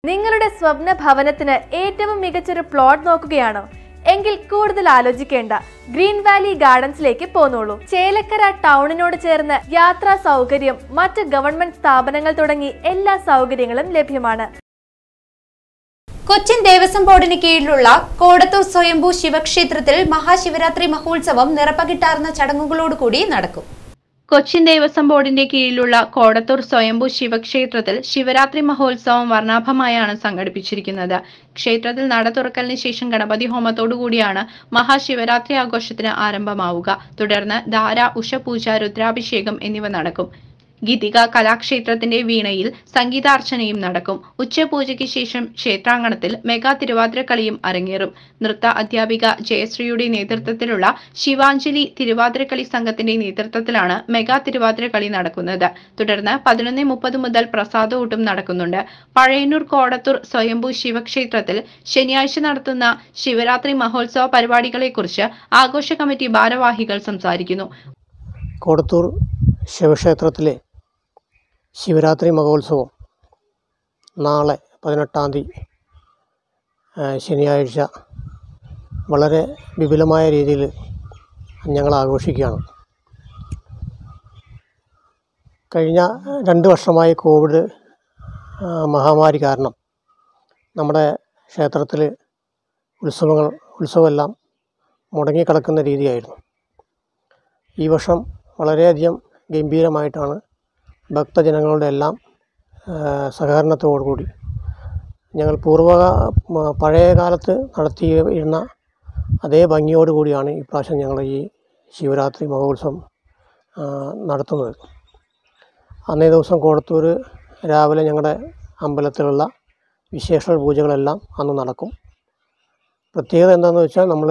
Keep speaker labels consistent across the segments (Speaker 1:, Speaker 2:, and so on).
Speaker 1: നിങ്ങളുടെ സ്വപ്ന ഭവനത്തിന് ഏറ്റവും മികച്ചൊരു പ്ലോട്ട് നോക്കുകയാണോ എങ്കിൽ കൂടുതൽ ആലോചിക്കേണ്ട ഗ്രീൻ വാലി ഗാർഡൻസിലേക്ക് പോന്നോളൂ ചേലക്കര ടൗണിനോട് ചേർന്ന് യാത്രാ സൗകര്യം മറ്റ് ഗവൺമെന്റ് സ്ഥാപനങ്ങൾ തുടങ്ങി എല്ലാ സൗകര്യങ്ങളും ലഭ്യമാണ്
Speaker 2: കൊച്ചിൻ ദേവസ്വം ബോർഡിന് കീഴിലുള്ള കോടത്തൂർ സ്വയംഭൂ ശിവക്ഷേത്രത്തിൽ മഹാശിവരാത്രി മഹോത്സവം നിറപ്പകിട്ടാർന്ന ചടങ്ങുകളോടുകൂടി നടക്കും
Speaker 3: കൊച്ചിൻ ദേവസ്വം ബോർഡിന്റെ കീഴിലുള്ള കോടത്തൂർ സ്വയംഭൂ ശിവക്ഷേത്രത്തിൽ ശിവരാത്രി മഹോത്സവം വർണ്ണാഭമായാണ് സംഘടിപ്പിച്ചിരിക്കുന്നത് ക്ഷേത്രത്തിൽ നട തുറക്കലിന് ശേഷം ഗണപതി ഹോമത്തോടുകൂടിയാണ് മഹാശിവരാത്രി ആഘോഷത്തിന് ആരംഭമാവുക തുടർന്ന് ധാര ഉഷപൂജ രുദ്രാഭിഷേകം എന്നിവ നടക്കും ഗീതിക കലാക്ഷേത്രത്തിന്റെ വീണയിൽ സംഗീതാർച്ചനയും നടക്കും ഉച്ചപൂജയ്ക്ക് ശേഷം ക്ഷേത്രാങ്കണത്തിൽ മെഗാ തിരുവാതിരക്കളിയും അരങ്ങേറും നൃത്ത അധ്യാപിക ജയശ്രീയുടെ നേതൃത്വത്തിലുള്ള ശിവാഞ്ജലി തിരുവാതിരക്കളി സംഘത്തിന്റെ നേതൃത്വത്തിലാണ് മെഗാ തിരുവാതിരക്കളി നടക്കുന്നത് തുടർന്ന് പതിനൊന്ന് മുപ്പത് മുതൽ പ്രസാദകൂട്ടും നടക്കുന്നുണ്ട് പഴയന്നൂർ കോടത്തൂർ സ്വയംഭൂ ശിവക്ഷേത്രത്തിൽ ശനിയാഴ്ച നടത്തുന്ന ശിവരാത്രി മഹോത്സവ പരിപാടികളെക്കുറിച്ച് ആഘോഷ കമ്മിറ്റി ഭാരവാഹികൾ സംസാരിക്കുന്നു
Speaker 4: കോടത്തൂർ ശിവക്ഷേത്രത്തിലെ ശിവരാത്രി മഹോത്സവം നാളെ പതിനെട്ടാം തീയതി ആ, ശനിയാഴ്ച വളരെ വിപുലമായ രീതിയിൽ ഞങ്ങൾ ആഘോഷിക്കുകയാണ് കഴിഞ്ഞ രണ്ട് വർഷമായി കോവിഡ് ആ, മഹാമാരി കാരണം നമ്മുടെ ക്ഷേത്രത്തിൽ ഉത്സവങ്ങൾ ഉത്സവമെല്ലാം മുടങ്ങിക്കിടക്കുന്ന രീതിയായിരുന്നു ഈ വർഷം വളരെയധികം ഗംഭീരമായിട്ടാണ് ഭക്തജനങ്ങളുടെ എല്ലാം ആ, സഹകരണത്തോടുകൂടി ഞങ്ങൾ പൂർവ്വ മ- പഴയ കാലത്ത് നടത്തിയിരുന്ന അതേ ഭംഗിയോടുകൂടിയാണ് ഇപ്രാവശ്യം ഞങ്ങൾ ഈ ശിവരാത്രി മഹോത്സവം ആ, നടത്തുന്നത് അന്നേ ദിവസം കോടത്തൂർ രാവിലെ ഞങ്ങളുടെ അമ്പലത്തിലുള്ള വിശേഷ പൂജകളെല്ലാം അന്ന് നടക്കും പ്രത്യേകത എന്താണെന്ന് വെച്ചാൽ നമ്മൾ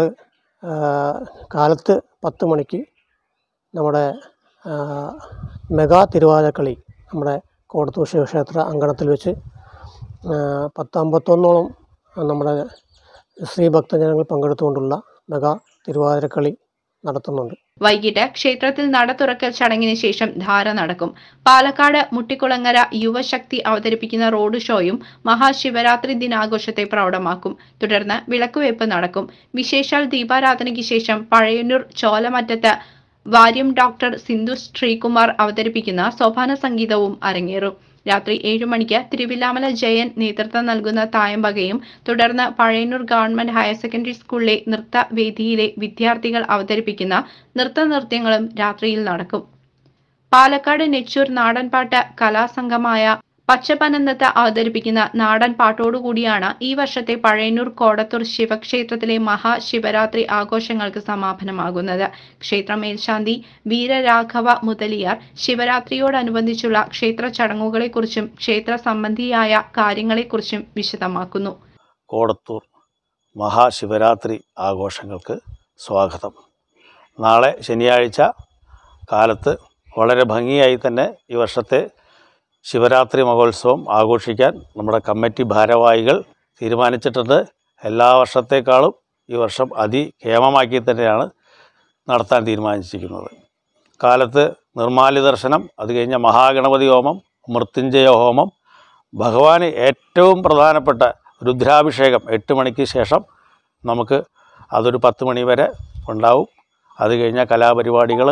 Speaker 4: കാലത്ത് പത്ത് മണിക്ക് നമ്മുടെ ആ, മെഗാ തിരുവാതിരക്കളി നമ്മുടെ കോടത്തൂർ ശിവക്ഷേത്ര അങ്കണത്തിൽ വെച്ച് ആ, പത്ത് അമ്പത്തൊന്നോളം നമ്മുടെ സ്ത്രീ ഭക്തജനങ്ങൾ പങ്കെടുത്തുകൊണ്ടുള്ള മെഗാ തിരുവാതിരക്കളി നടത്തുന്നുണ്ട്
Speaker 3: വൈകിട്ട് ക്ഷേത്രത്തിൽ നട തുറക്കൽ ചടങ്ങിന് ശേഷം ധാര നടക്കും പാലക്കാട് മുട്ടിക്കുളങ്ങര യുവശക്തി അവതരിപ്പിക്കുന്ന റോഡ് ഷോയും മഹാശിവരാത്രി ദിനാഘോഷത്തെ പ്രൗഢമാക്കും തുടർന്ന് വിളക്കുവയ്പ് നടക്കും വിശേഷാൽ ദീപാരാധനയ്ക്ക് ശേഷം പഴയന്നൂർ ചോലമറ്റത്ത് വാര്യം ഡോക്ടർ സിന്ധു ശ്രീകുമാർ അവതരിപ്പിക്കുന്ന സോപാന സംഗീതവും അരങ്ങേറും രാത്രി ഏഴു മണിക്ക് തിരുവില്ലാമല ജയൻ നേതൃത്വം നൽകുന്ന തായമ്പകയും തുടർന്ന് പഴയന്നൂർ ഗവൺമെന്റ് ഹയർ സെക്കൻഡറി സ്കൂളിലെ നൃത്ത വേദിയിലെ വിദ്യാർത്ഥികൾ അവതരിപ്പിക്കുന്ന നൃത്തനൃത്യങ്ങളും രാത്രിയിൽ നടക്കും പാലക്കാട് നെച്ചൂർ നാടൻപാട്ട് കലാസംഘമായ പച്ചപ്പനന്തത്ത് അവതരിപ്പിക്കുന്ന നാടൻ പാട്ടോടുകൂടിയാണ് ഈ വർഷത്തെ പഴയന്നൂർ കോടത്തൂർ ശിവക്ഷേത്രത്തിലെ മഹാശിവരാത്രി ആഘോഷങ്ങൾക്ക് സമാപനമാകുന്നത് ക്ഷേത്ര മേൽശാന്തി വീരരാഘവ മുതലിയാർ ശിവരാത്രിയോടനുബന്ധിച്ചുള്ള ക്ഷേത്ര ചടങ്ങുകളെക്കുറിച്ചും ക്ഷേത്ര സംബന്ധിയായ കാര്യങ്ങളെക്കുറിച്ചും വിശദമാക്കുന്നു
Speaker 5: കോടത്തൂർ മഹാശിവരാത്രി ആഘോഷങ്ങൾക്ക് സ്വാഗതം നാളെ ശനിയാഴ്ച കാലത്ത് വളരെ ഭംഗിയായി തന്നെ ഈ വർഷത്തെ ശിവരാത്രി മഹോത്സവം ആഘോഷിക്കാൻ നമ്മുടെ കമ്മിറ്റി ഭാരവാഹികൾ തീരുമാനിച്ചിട്ടുണ്ട് എല്ലാ വർഷത്തേക്കാളും ഈ വർഷം അതിക്ഷേമമാക്കി തന്നെയാണ് നടത്താൻ തീരുമാനിച്ചിരിക്കുന്നത് കാലത്ത് നിർമ്മാല്യ ദർശനം അത് കഴിഞ്ഞ മഹാഗണപതി ഹോമം മൃത്യുഞ്ജയ ഹോമം ഭഗവാന് ഏറ്റവും പ്രധാനപ്പെട്ട രുദ്രാഭിഷേകം എട്ട് മണിക്ക് ശേഷം നമുക്ക് അതൊരു പത്ത് മണി വരെ ഉണ്ടാവും അത് കഴിഞ്ഞ കലാപരിപാടികൾ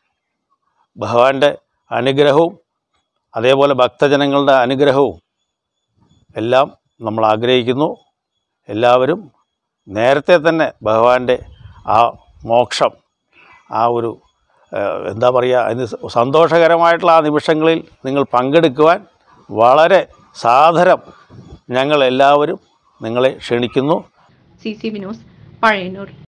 Speaker 5: ഭഗവാന്റെ അനുഗ്രഹവും അതേപോലെ ഭക്തജനങ്ങളുടെ അനുഗ്രഹവും എല്ലാം നമ്മൾ ആഗ്രഹിക്കുന്നു എല്ലാവരും നേരത്തെ തന്നെ ഭഗവാന്റെ ആ മോക്ഷം ആ ഒരു ഏഹ്, എന്താ പറയുക അതിന് സന്തോഷകരമായിട്ടുള്ള ആ നിമിഷങ്ങളിൽ നിങ്ങൾ പങ്കെടുക്കുവാൻ വളരെ സാദരം ഞങ്ങൾ എല്ലാവരും നിങ്ങളെ ക്ഷണിക്കുന്നു
Speaker 3: സി സി വിനോസ് പഴയന്നൂർ